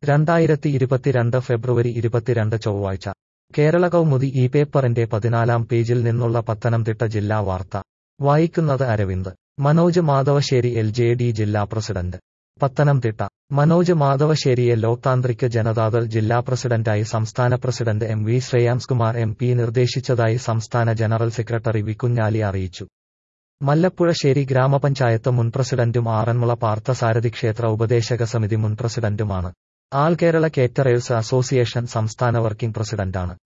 രണ്ടായിരത്തി ഇരുപത്തിരണ്ട് ഫെബ്രുവരി ഇരുപത്തിരണ്ട് ചൊവ്വാഴ്ച കേരള കൗമുദി ഈ പേപ്പറിന്റെ പതിനാലാം പേജിൽ നിന്നുള്ള പത്തനംതിട്ട ജില്ലാ വാർത്ത വായിക്കുന്നത് Aravind Manoj Madhavasseri L J D ജില്ലാ പ്രസിഡന്റ് പത്തനംതിട്ട മനോജ് മാധവശ്ശേരിയെ ലോക് താന്ത്രിക് ജനതാദൾ ജില്ലാ പ്രസിഡന്റായി സംസ്ഥാന president M V Shreyamskumar M P നിർദ്ദേശിച്ചതായി സംസ്ഥാന ജനറൽ സെക്രട്ടറി വി കുഞ്ഞാലി അറിയിച്ചു മല്ലപ്പുഴശ്ശേരി ഗ്രാമപഞ്ചായത്ത് മുൻ പ്രസിഡന്റും ആറന്മുള പാർത്ഥസാരഥി ക്ഷേത്ര ഉപദേശക സമിതി മുൻ പ്രസിഡന്റുമാണ് ആൾ കേരള കേറ്ററേഴ്സ് അസോസിയേഷൻ സംസ്ഥാന വർക്കിംഗ് പ്രസിഡന്റാണ്